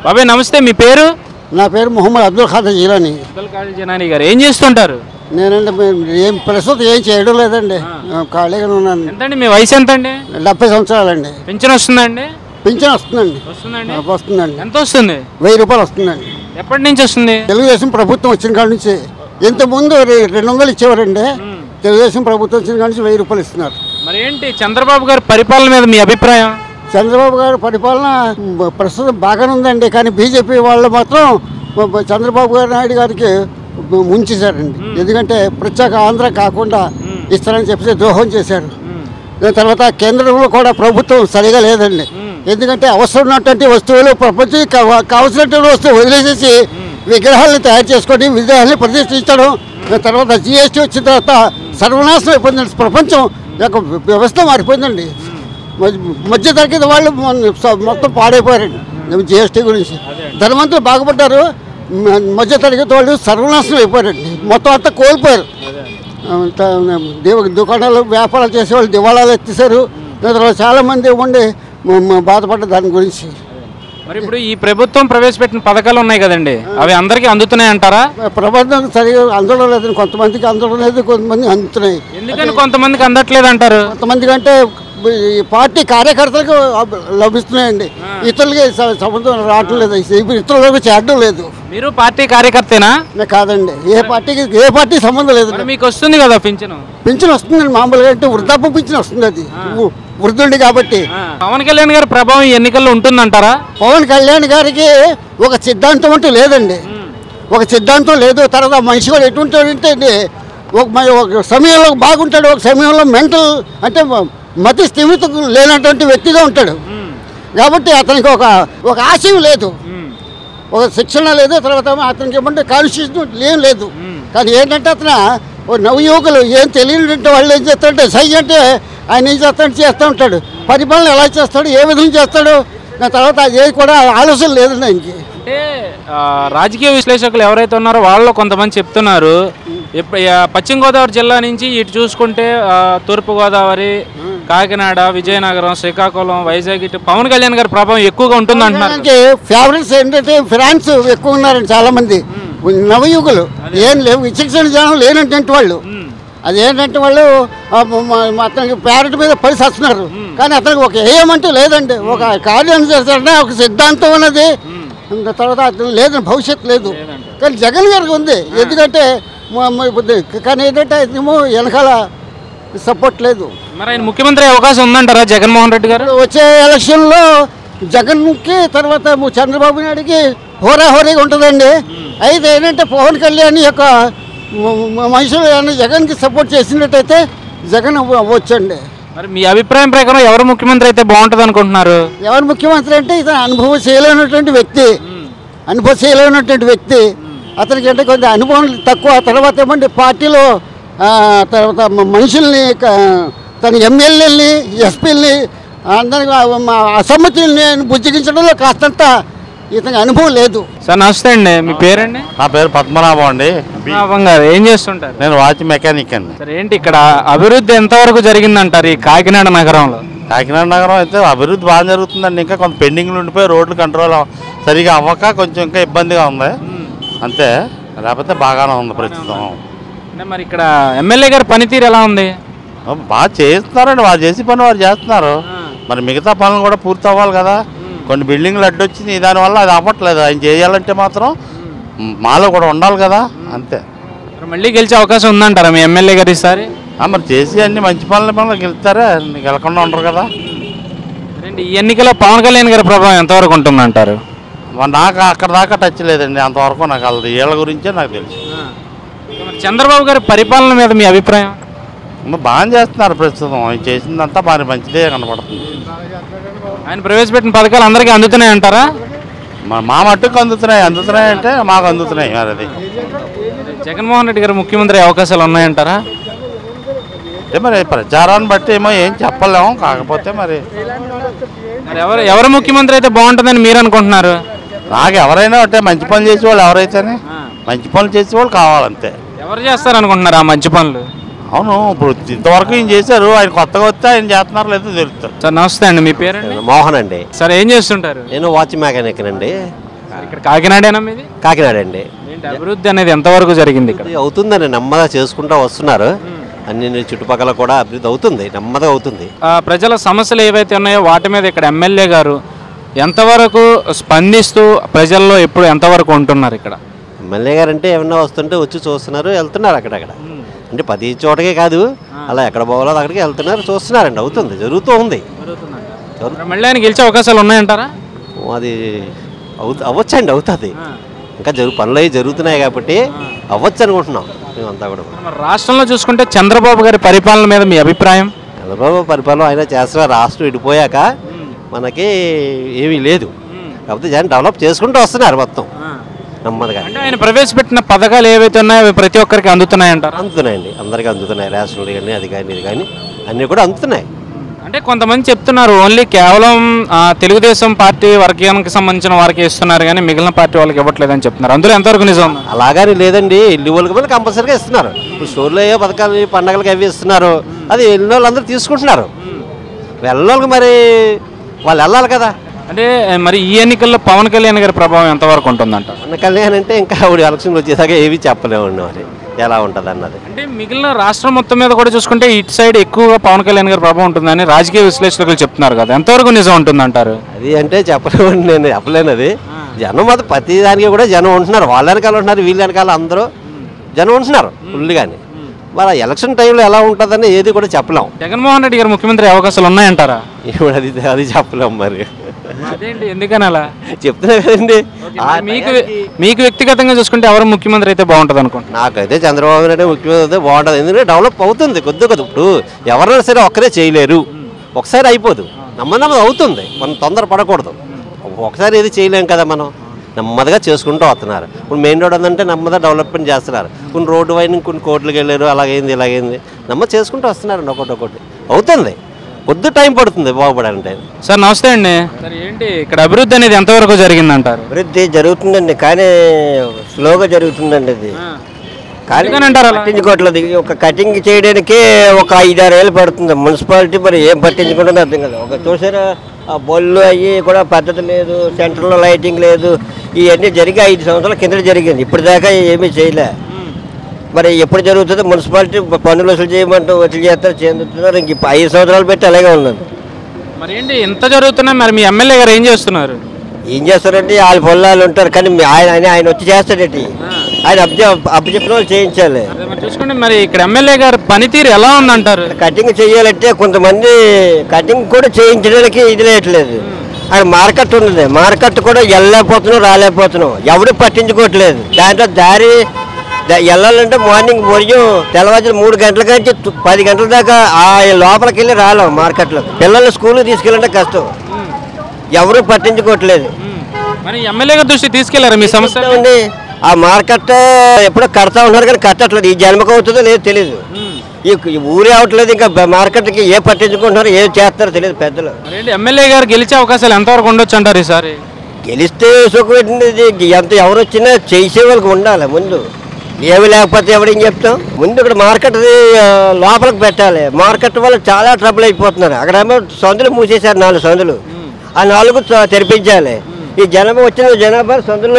బాబాయ్ నమస్తే మీ పేరు నా పేరు మొహమ్మద్ అబ్దుల్ ఖాదర్ జీలాని అబ్దుల్ ఖాదర్ జనాని గారు ఏం చేస్తుంటారు నేనంటే మే- ఏం ప్రస్తుతం ఏం చేయడం లేదండి ఖాళీగానే ఉన్నాను ఎంతండి మీ వయసు ఎంతండి డెబ్బై సంవత్సరాలండి పెన్షన్ వస్తుందండి పింఛన్ వస్తుందండి వస్తుందండి వస్తుందండి ఎంత వస్తుంది వెయ్యి రూపాయలు వస్తుందండి ఎప్పటి నుంచి వస్తుంది తెలుగుదేశం ప్రభుత్వం వచ్చిన కాడ నుంచి ఇంతకుముందు రె- రెండు వందలు ఇచ్చేవారండి తెలుగుదేశం ప్రభుత్వం వచ్చిన కాడ నుంచి వెయ్యి రూపాయలు ఇస్తున్నారు మరి ఏంటి చంద్రబాబు గారి పరిపాలన మీద మీ అభిప్రాయం చంద్రబాబు గారి పరిపాలన బ- ప్రస్తుతం బాగానే ఉందండి కానీ బీజేపీ వాళ్ళు మాత్రం బ- బ- చంద్రబాబు గారి నాయుడు గారికి బ- ముంచేశారండి ఎందుకంటే ప్రత్యేక ఆంధ్ర కాకుండా ఇస్తారని చెప్పి ద్రోహం చేశారు దాని తర్వాత కేంద్రంలో కూడా ప్రభుత్వం సరిగా లేదండి ఎందుకంటే అవసరం ఉన్నటువంటి వస్తువులు ప్రపంచం కావ- కావలసినటువంటి వస్తువు వదిలేసేసి విగ్రహాలను తయారు చేసుకొని విగ్రహాలను ప్రతిష్ఠించడం దాని తర్వాత జిఎస్టీ వచ్చిన తర్వాత సర్వనాశనం అయిపోయిందండి ప్రపంచం యొక్క వ్యవస్థ మారిపోయిందండి మధ్య- మధ్య తరగతి వాళ్ళు మొన్న స- మొత్తం పాడైపోయారండి జిఎస్టీ గురించి ధనవంతులు బాగుపడ్డారు మ- మధ్య తరగతి వాళ్ళు సర్వనాశనం అయిపోయారండి మొత్తం అంతా కోల్పోయారు అంత దేవ దుకాణాలు వ్యాపారాలు చేసేవాళ్ళు దివాళాలు ఎత్తేసారు దాని తర్వాత చాలామంది ఉండి మ- మ- బాధపడ్డ దాని గురించి మరి ఇప్పుడు ఈ ప్రభుత్వం ప్రవేశపెట్టిన పథకాలు ఉన్నాయి కదండి అవి అందరికీ అందుతున్నాయి అంటారా ప్రబంధం సరిగా అందడం లేదని కొంతమందికి అందడం లేదు కొంతమంది అందుతున్నాయి ఎందుకని కొంతమందికి అందట్లేదు అంటారు కొంతమంది కంటే ఈ పార్టీ కార్యకర్తలకు అబ్- లభిస్తున్నాయండి ఇతరులకి స- సంబంధం రావటం లేదు ఇప్పుడు ఇతరులకు చేరడం లేదు మీరు పార్టీ కార్యకర్తేనా నే కాదండి ఏ పార్టీకి ఏ పార్టీ సంబంధం లేదు మరి మీకు వస్తుంది కదా పింఛను పింఛన్ వస్తుందండి మామూలుగా అంటే వృద్ధాప్య పింఛన్ వస్తుంది అది వృ- వృద్ధుండి కాబట్టి పవన్ కళ్యాణ్ గారి ప్రభావం ఈ ఎన్నికల్లో ఉంటుందంటారా పవన్ కళ్యాణ్ గారికి ఒక సిద్ధాంతం అంటూ లేదండి ఒక సిద్ధాంతం లేదు తర్వాత మనిషి కూడా ఎటువంటి అంటే అండి, ఒక మ- ఒక సమయంలో బాగుంటాడు ఒక సమయంలో మెంటల్ అంటే మ- మతి స్థిమితం లేనటువంటి వ్యక్తిగా ఉంటాడు కాబట్టి అతనికి ఒక ఒక ఆశయం లేదు ఒక శిక్షణ లేదు తర్వాత అతనికి ఏమంటే కాన్స్టిట్యూషన్ ఏం లేదు కానీ ఏంటంటే అతను ఓ నవయువకులు ఏం తెలియనటువంటి వాళ్ళు ఏం చేస్తారంటే సై అంటే ఆయన ఏం చేస్తాడు చేస్తూ ఉంటాడు పరిపాలన ఎలా చేస్తాడు ఏ విధంగా చేస్తాడు దాని తర్వాత అది ఏది కూడా ఆలోచన లేదండి ఆయనకి అంటే ఆ, రాజకీయ విశ్లేషకులు ఎవరైతే ఉన్నారో వాళ్ళు కొంతమంది చెప్తున్నారు ఇప్ప- ఆ, పశ్చిమ గోదావరి జిల్లా నుంచి ఇటు చూసుకుంటే ఆ, తూర్పు గోదావరి కాకినాడ విజయనగరం శ్రీకాకుళం వైజాగ్ ఇటు పవన్ కళ్యాణ్ గారి ప్రభావం ఎక్కువగా ఉంటుంది అంటున్నారు మనకి ఫేవరెట్స్ ఏంటంటే ఫ్రాన్స్ ఎక్కువ ఉన్నారండి చాలా మంది నవయుగులు ఏం లేవు విచక్షణ జనం లేనటువంటి వాళ్ళు అదేంటంటే వాళ్ళు ఆ, మ- మ- అతనికి పేరెంట్ మీద పడి వస్తున్నారు కానీ అతనికి ఒక ఏం అంటూ లేదండి ఒక కార్యం చేస్తాడంటే ఒక సిద్ధాంతం ఉన్నది ఇంకా తర్వాత అతను లేదని భవిష్యత్తు లేదు కానీ జగన్ గారికి ఉంది ఎందుకంటే మ- మ- ఇప్పుడు కానీ ఏంటంటే ఏమో వెనకాల సపోర్ట్ లేదు మరి ఆయన ముఖ్యమంత్రి అయ్యే అవకాశం ఉందంటారా జగన్మోహన్ రెడ్డి గారు వచ్చే ఎలక్షన్లో జగన్కి తర్వాత ము- చంద్రబాబు నాయుడుకి హోరాహోరీగా ఉంటుందండి అయితే ఏంటంటే పవన్ కళ్యాణ్ యొక్క మ- మ- మనుషులు ఏమైనా జగన్కి సపోర్ట్ చేసినట్టయితే జగన్ అవ్వ- వచ్చండి మరి మీ అభిప్రాయం ప్రకారం ఎవరు ముఖ్యమంత్రి అయితే బాగుంటుంది అనుకుంటున్నారు ఎవరు ముఖ్యమంత్రి అంటే ఇతను అనుభవశీలైనటువంటి వ్యక్తి అనుభవశీలైనటువంటి వ్యక్తి అతనికి అంటే కొంచెం అనుభవం తక్కువ తర్వాత ఏమంటే పార్టీలో ఆ, తర్వాత మ- మనుషుల్ని క- తన ఎమ్మెల్యేలని ఎస్పీలని అందరికి అసమ్మతుల్ని బుజ్జగించడంలో కాస్తంత ఇతనికి అనుభవం లేదు సార్ నమస్తే అండి మీ పేరండి నా పేరు పద్మనాభం అండి బి- పాపం గారు ఏం చేస్తుంటారు నేను వాచ్ మెకానిక్ అండి సార్ ఏంటి ఇక్కడ అభివృద్ధి ఎంతవరకు జరిగిందంటారు ఈ కాకినాడ నగరంలో కాకినాడ నగరం అయితే అభివృద్ధి బాగా జరుగుతుందండి ఇంకా కొంత పెండింగ్లు ఉండిపోయి రోడ్లు కంట్రోల్ అవ- సరిగా అవ్వక కొంచెం ఇంకా ఇబ్బందిగా ఉంది అంతే లేకపోతే బాగానే ఉంది ప్రస్తుతం అంటే మరి ఇక్కడ ఎమ్మెల్యే గారి పనితీరు ఎలా ఉంది బాగా చేస్తున్నారండి వాళ్ళు చేసే పని వారు చేస్తున్నారు మరి మిగతా పనులు కూడా పూర్తి అవ్వాలి కదా కొన్ని బిల్డింగ్లు అడ్డొచ్చింది దానివల్ల అది అవ్వట్లేదు ఆయన చేయాలంటే మాత్రం మాలో కూడా ఉండాలి కదా అంతే మరి మళ్ళీ గెలిచే అవకాశం ఉందంటారా మీ ఎమ్మెల్యే గారు ఈసారి ఆ, మరి చేసి అన్ని మంచి పనులు పనులు గెలుస్తారా గెలకుండా ఉండరు కదా ఏంటి ఈ ఎన్నికలో పవన్ కళ్యాణ్ గారి ప్రభావం ఎంతవరకు ఉంటుందంటారు మరి నాకు అక్కడ దాకా టచ్ లేదండి అంతవరకు నాకు వాళ్ళది వీళ్ళ గురించే నాకు తెలుసు మరి చంద్రబాబు గారి పరిపాలన మీద మీ అభిప్రాయం మరి బాగా చేస్తున్నారు ప్రస్తుతం ఆయన చేసిందంతా బాగా మంచిదే కనపడుతుంది ఆయన ప్రవేశపెట్టిన పథకాలు అందరికీ అందుతున్నాయి అంటారా మరి మా మట్టుకు అందుతున్నాయి అందుతున్నాయి అంటే మాకు అందుతున్నాయి మరి అది జగన్మోహన్ రెడ్డి గారు ముఖ్యమంత్రి అయ్యే అవకాశాలు ఉన్నాయంటారా అంటే మరి ప్రచారాన్ని బట్టి ఏమో ఏం చెప్పలేము కాకపోతే మరి మరి ఎవరు ఎవరు ముఖ్యమంత్రి అయితే బాగుంటుందని మీరు అనుకుంటున్నారు నాకు ఎవరైనా అంటే మంచి పనులు చేసేవాళ్ళు ఎవరైతేనే మంచి పనులు చేసేవాళ్ళు కావాలంతే ఎవరు చేస్తారు అనుకుంటున్నారు ఆ మంచి పనులు అవును ఇప్పుడు ఇంతవరకు ఈయన చేశారు ఆయన కొత్తగా వస్తే ఆయన చేస్తున్నారు లేదో తెలుస్తుంది సార్ నమస్తే అండి మీ పేరండి మోహన్ అండి సార్ ఏం చేస్తుంటారు నేను వాచ్ మెకానిక్ అండి ఇక్కడ కాకినాడేనా మీది కాకినాడ అండి ఏంటి అభివృద్ధి అనేది ఎంతవరకు జరిగింది ఇక్కడ ఇది అవుతుందని నెమ్మదిగా చేసుకుంటూ వస్తున్నారు అన్ని చుట్టుపక్కల కూడా అభివృద్ధి అవుతుంది నెమ్మదిగా అవుతుంది ఆ, ప్రజల సమస్యలు ఏవైతే ఉన్నాయో వాటి మీద ఇక్కడ ఎమ్మెల్యే గారు ఎంతవరకు స్పందిస్తూ ప్రజల్లో ఎప్పుడు ఎంతవరకు ఉంటున్నారు ఇక్కడ ఎమ్మెల్యే గారు అంటే ఏమన్నా వస్తుంటే వచ్చి చూస్తున్నారు వెళ్తున్నారు అక్కడక్కడ అంటే ప్రతి చోటకే కాదు అలా ఎక్కడ పోవాలో అక్కడికి వెళ్తున్నారు చూస్తున్నారండి అవుతుంది జరుగుతూ ఉంది మరి మళ్ళీ ఆయన గెలిచే అవకాశాలు ఉన్నాయంటారా అది అవు అవ్వచ్చండి అవుతుంది ఇంకా జరుగు పనులు అవి జరుగుతున్నాయి కాబట్టి అవ్వచ్చు అనుకుంటున్నాం మేమంతా కూడా మరి రాష్ట్రంలో చూసుకుంటే చంద్రబాబు గారి పరిపాలన మీద మీ అభిప్రాయం చంద్రబాబు పరిపాలన ఆయన చేస్తున్న రాష్ట్రం విడిపోయాక మనకి ఏమీ లేదు కాకపోతే జనం డెవలప్ చేసుకుంటూ వస్తున్నారు మొత్తం నెమ్మదిగా అంటే ఆయన ప్రవేశపెట్టిన పథకాలు ఏవైతే ఉన్నాయో అవి ప్రతి ఒక్కరికి అందుతున్నాయంటారా అందుతున్నాయండి అందరికీ అందుతున్నాయి రేషన్లు కానీ అది కానీ ఇది కానీ అన్నీ కూడా అందుతున్నాయి అంటే కొంతమంది చెప్తున్నారు ఓన్లీ కేవలం ఆ, తెలుగుదేశం పార్టీ వర్గీయానికి సంబంధించిన వారికి ఇస్తున్నారు కానీ మిగిలిన పార్టీ వాళ్ళకి ఇవ్వట్లేదని చెప్తున్నారు అందులో ఎంతవరకు నిజం ఉంది? అలాగని లేదండి ఇల్లు వాళ్ళకి మళ్ళీ కంపల్సరీగా ఇస్తున్నారు ఇప్పుడు స్టోర్లో ఏ పథకాలు పండగలకి అవి ఇస్తున్నారు అది వెళ్ళిన వాళ్ళందరూ తీసుకుంటున్నారు వెళ్ళోళ్ళకి మరి వాళ్ళు వెళ్ళాలి కదా అంటే మరి ఈ ఎన్నికల్లో పవన్ కళ్యాణ్ గారి ప్రభావం ఎంతవరకు ఉంటుందంట మన కళ్యాణ్ అంటే ఇంకా ఆవిడ ఎలక్షన్లు వచ్చేదాకా ఏవి చెప్పలేము మరి ఎలా ఉంటుంది అన్నది అంటే మిగిలిన రాష్ట్రం మొత్తం మీద కూడా చూసుకుంటే ఇటు సైడ్ ఎక్కువగా పవన్ కళ్యాణ్ గారి ప్రభావం ఉంటుందని రాజకీయ విశ్లేషకులు చెప్తున్నారు కదా ఎంతవరకు నిజం ఉంటుందంటారు అది అంటే చెప్పలేము నేను చెప్పలేను అది జనం మాత్రం ప్రతి దానికి కూడా జనం ఉంటున్నారు వాళ్ళ వెనకాల ఉంటున్నారు వీళ్ళ వెనకాల అందరూ జనం ఉంటున్నారు ఫుల్ కానీ మరి ఆ ఎలక్షన్ టైంలో ఎలా ఉంటుందని ఏది కూడా చెప్పలేం జగన్మోహన్ రెడ్డి గారు ముఖ్యమంత్రి అయ్యే అవకాశాలు ఉన్నాయంటారా ఇప్పుడు అది అది చెప్పలేం మరి అదేంటి ఎందుకని అలా చెప్తున్నా కదండి ఆ మీకు టయానికి మీకు వ్యక్తిగతంగా చూసుకుంటే ఎవరు ముఖ్యమంత్రి అయితే బాగుంటుంది అనుకుంటున్నారు నాకైతే చంద్రబాబు నాయుడు ముఖ్యమంత్రి అయితే బాగుంటుంది ఎందుకంటే డెవలప్ అవుతుంది కొద్ది కొద్ది ఇప్పుడు ఎవరైనా సరే ఒక్కరే చేయలేరు ఒకసారి అయిపోదు నెమ్మది నెమ్మది అవుతుంది మనం తొందర పడకూడదు ఒకసారి ఏది చేయలేం కదా మనం నెమ్మదిగా చేసుకుంటూ వస్తున్నారు ఇప్పుడు మెయిన్ రోడ్ ఉందంటే నెమ్మదిగా డెవలప్మెంట్ చేస్తున్నారు కొన్ని రోడ్డు వైన కొన్ని కోట్లకి వెళ్ళారు అలాగైంది ఇలాగైంది నెమ్మది చేసుకుంటూ వస్తున్నారు ఒకటి ఒకటి అవుతుంది కొద్ది టైం పడుతుంది బాగుపడాలంటే సార్ నమస్తే అండి సార్ ఏంటి ఇక్కడ అభివృద్ధి అనేది ఎంతవరకు జరిగిందంటారు అభివృద్ధి జరుగుతుందండి కానీ స్లోగా జరుగుతుందండి అది కానీ ఎందుకని అంటారు అలా? పట్టించుకోవట్లేదు ఇది ఒక కటింగ్ చేయడానికే ఒక ఐదారు ఏళ్ళు పడుతుంది మున్సిపాలిటీ మరి ఏం పట్టించుకుంటుందో అర్థం కదా ఒక చూసారా ఆ బొల్లు అవి కూడా పద్ధతి లేదు సెంటర్లో లైటింగ్ లేదు ఇవన్నీ జరిగి ఐదు సంవత్సరాల కింద జరిగింది ఇప్పటిదాకా ఏమీ చేయలే మరి ఎప్పుడు జరుగుతుందో మున్సిపాలిటీ పన్నులు వసూలు చేయమంటూ వసూలు చేస్తారు చెందుతున్నారు ఇంక ఇప్పుడు ఐదు సంవత్సరాలు పెట్టి అలాగే ఉన్నది మరి ఏంటి ఇంత జరుగుతున్నా మరి మీ ఎమ్మెల్యే గారు ఏం చేస్తున్నారు ఏం చేస్తారంటే వాళ్ళ పొలాలు ఉంటారు కానీ మీ- ఆయన ఆయన ఆయన వచ్చి చేస్తాడేంటి ఆయన అప్జ అప్పచెప్పిన వాళ్ళు చేయించాలి అదే మరి చూసుకోండి మరి ఇక్కడ ఎమ్మెల్యే గారు పనితీరు ఎలా ఉందంటారు కటింగ్ చేయాలంటే కొంతమంది కటింగ్ కూడా చేయించడానికి ఇది లేట్లేదు ఆయన మార్కెట్ ఉన్నది మార్కెట్ కూడా వెళ్ళలేకపోతున్నాం రాలేకపోతున్నాం ఎవడు పట్టించుకోవట్లేదు దాంట్లో దారి ద- వెళ్ళాలంటే మార్నింగ్ ఉదయం తెల్లవారు మూడు గంటల నుంచి తు- పది గంటల దాకా ఆ లోపలికి వెళ్ళి రాలేం మార్కెట్లో పిల్లల్ని స్కూల్కి తీసుకెళ్ళాలంటే కష్టం ఎవరు పట్టించుకోవట్లేదు మరి ఎమ్మెల్యే గారి దృష్టి తీసుకెళ్లారా మీ సమస్య ఉంది ఆ మార్కెట్ ఎప్పుడో కడతా ఉన్నారు కానీ కట్టట్లేదు ఈ జన్మకు అవుతుందో లేదో తెలియదు ఈ ఈ ఊరే అవట్లేదు ఇంకా బ- మార్కెట్కి ఏ పట్టించుకుంటున్నారో ఏం చేస్తారో తెలియదు పెద్దలు మరి ఏంటి ఎమ్మెల్యే గారు గెలిచే అవకాశాలు ఎంతవరకు ఉండొచ్చు అంటారు ఈసారి గెలిస్తే సుఖపెట్టింది ఎంత ఎవరు వచ్చినా చేసే వాళ్ళకి ఉండాలి ముందు ఏమి లేకపోతే ఎవడేం చెప్తాం ముందు ఇక్కడ మార్కెట్ లోపలికి పెట్టాలి మార్కెట్ వల్ల చాలా ట్రబుల్ అయిపోతున్నారు అక్కడేమో సందులు మూసేశారు నాలుగు సందులు ఆ నాలుగు త- తెరిపించాలి ఈ జనాభా వచ్చిన జనాభా సందులు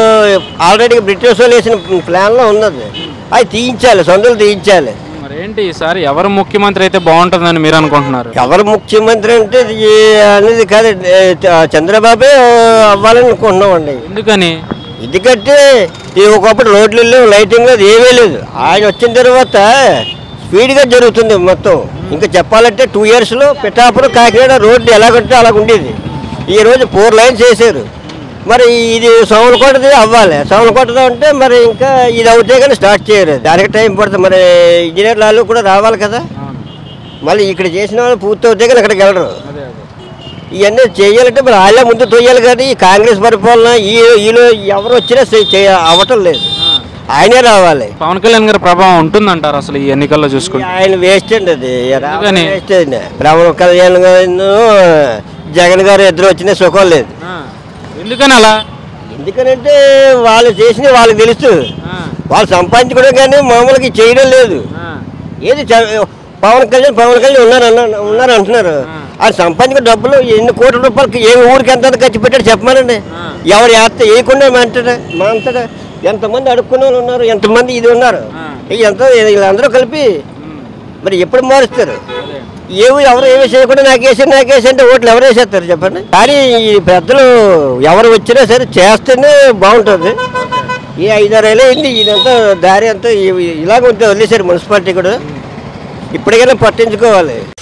ఆల్రెడీ బ్రిటిష్ వాళ్ళు వేసిన ప్లాన్లో ఉన్నది అవి తీయించాలి సందులు తీయించాలి మరి ఏంటి ఈసారి ఎవరు ముఖ్యమంత్రి అయితే బాగుంటుందని మీరు అనుకుంటున్నారు ఎవరు ముఖ్యమంత్రి అంటే ఇది అనేది కాదు ఏ, చ- చంద్రబాబే అవ్వాలని అనుకుంటున్నామండి ఎందుకని ఎందుకంటే ఈ ఒకప్పుడు రోడ్లు లేవు లైటింగ్ లేదు ఏమీ లేదు ఆయన వచ్చిన తర్వాత స్పీడ్గా జరుగుతుంది మొత్తం ఇంకా చెప్పాలంటే టూ ఇయర్స్లో పిఠాపురం కాకినాడ రోడ్డు ఎలాగంటే అలాగ ఉండేది ఈ రోజు ఫోర్ లైన్స్ వేసారు మరి ఇది సోమలకోటది అవ్వాలి సోమలకోటది అంటే మరి ఇంకా ఇది అవుతే కానీ స్టార్ట్ చేయరు దానికి టైం పడుతుంది మరి ఇంజనీర్ వాళ్ళు కూడా రావాలి కదా మళ్ళీ ఇక్కడ చేసిన వాళ్ళు పూర్తి అవుతే కానీ అక్కడికి వెళ్ళరు ఇవన్నీ చేయాలంటే మరి వాళ్ళే ముందు తోయాలి కానీ ఈ కాంగ్రెస్ పరిపాలన ఈ ఈలో ఎవరు వచ్చినా చే- చేయ అవ్వటం లేదు ఆయనే రావాలి పవన్ కళ్యాణ్ గారి ప్రభావం ఉంటుందంటారు అసలు ఈ ఎన్నికల్లో చూసుకుంటే ఆయన వేస్ట్ అండి అది ఎందుకని? వేస్ట్ అండి రావణ కళ్యాణ్ గారు జగన్ గారు ఇద్దరు వచ్చిన సుఖం లేదు ఎందుకని అలా ఎందుకనంటే వాళ్ళు చేసిన వాళ్ళకి తెలుసు వాళ్ళు సంపాదించుకోవడం కానీ మామూలుగా చేయడం లేదు ఏది చ- పవన్ కళ్యాణ్ పవన్ కళ్యాణ్ ఉన్నారు అన్న ఉన్నారు అంటున్నారు ఆ సంపాదించిన డబ్బులు ఎన్ని కోట్ల రూపాయలకి ఏ ఊరికి ఎంత ఖర్చు పెట్టాడు చెప్పమనండి ఎవరు వేస్తే వేయకుండా అంటాడు మా అంతటా ఎంతమంది అడుక్కునే వాళ్ళు ఉన్నారు ఎంతమంది ఇది ఉన్నారు ఇవి ఎంత వీళ్ళందరూ కలిపి మరి ఎప్పుడు మారుస్తారు ఏమి ఎవరు ఏమి చేయకుండా నాకేసి నాకేసి అంటే ఓట్లు ఎవరు వేసేస్తారు చెప్పండి కానీ ఈ పెద్దలు ఎవరు వచ్చినా సరే చేస్తేనే బాగుంటుంది ఈ ఐదారేళ్ళు అయింది ఇదంతా దారి అంతా ఇ- ఇలాగ ఉంటే వదిలేశారు మున్సిపాలిటీ కూడా ఇప్పటికైనా పట్టించుకోవాలి